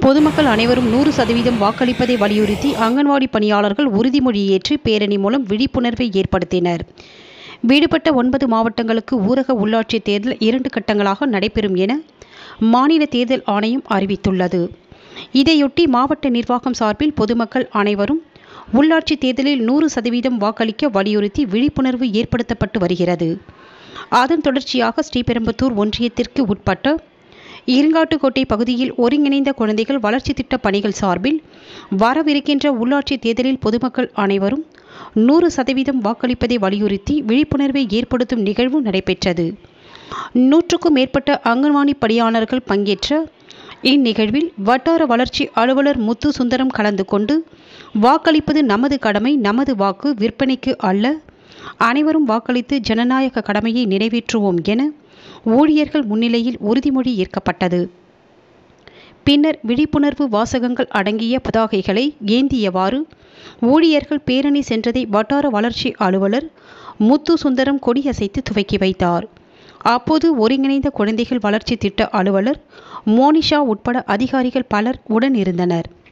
பொதுமக்கள் அனைவரும் நூறு சதவீதம் வாக்களிப்பதை வலியுறுத்தி அங்கன்வாடி பணியாளர்கள் உறுதிமொழி ஏற்று பேரணி மூலம் விழிப்புணர்வை ஏற்படுத்தினர் விடுபட்ட ஒன்பது மாவட்டங்களுக்கு ஊரக உள்ளாட்சி தேர்தல் இரண்டு கட்டங்களாக நடைபெறும் என மாநில தேர்தல் ஆணையம் அறிவித்துள்ளது இதையொட்டி மாவட்ட நிர்வாகம் சார்பில் பொதுமக்கள் அனைவரும் உள்ளாட்சி தேர்தலில் நூறு சதவீதம் வாக்களிக்க வலியுறுத்தி விழிப்புணர்வு ஏற்படுத்தப்பட்டு வருகிறது அதன் தொடர்ச்சியாக ஸ்ரீபெரும்புத்தூர் ஒன்றியத்திற்கு உட்பட்ட இருங்காட்டுக்கோட்டை பகுதியில் ஒருங்கிணைந்த குழந்தைகள் வளர்ச்சி திட்ட பணிகள் சார்பில் வரவிருக்கின்ற உள்ளாட்சி தேர்தலில் பொதுமக்கள் அனைவரும் நூறு சதவீதம் வாக்களிப்பதை வலியுறுத்தி விழிப்புணர்வை ஏற்படுத்தும் நிகழ்வு நடைபெற்றது நூற்றுக்கும் மேற்பட்ட அங்கன்வாடி பணியாளர்கள் பங்கேற்ற இந்நிகழ்வில் வட்டார வளர்ச்சி அலுவலர் முத்து சுந்தரம் கலந்து கொண்டு வாக்களிப்பது நமது கடமை நமது வாக்கு விற்பனைக்கு அல்ல அனைவரும் வாக்களித்து ஜனநாயக கடமையை நிறைவேற்றுவோம் என ஊழியர்கள் முன்னிலையில் உறுதிமொழி ஏற்கப்பட்டது பின்னர் விழிப்புணர்வு வாசகங்கள் அடங்கிய பதாகைகளை ஏந்தியவாறு ஊழியர்கள் பேரணி சென்றதை வட்டார வளர்ச்சி அலுவலர் முத்து சுந்தரம் கொடியசைத்து துவக்கி வைத்தார் அப்போது ஒருங்கிணைந்த குழந்தைகள் வளர்ச்சி திட்ட அலுவலர் மோனிஷா உட்பட அதிகாரிகள் பலர் உடன் இருந்தனர்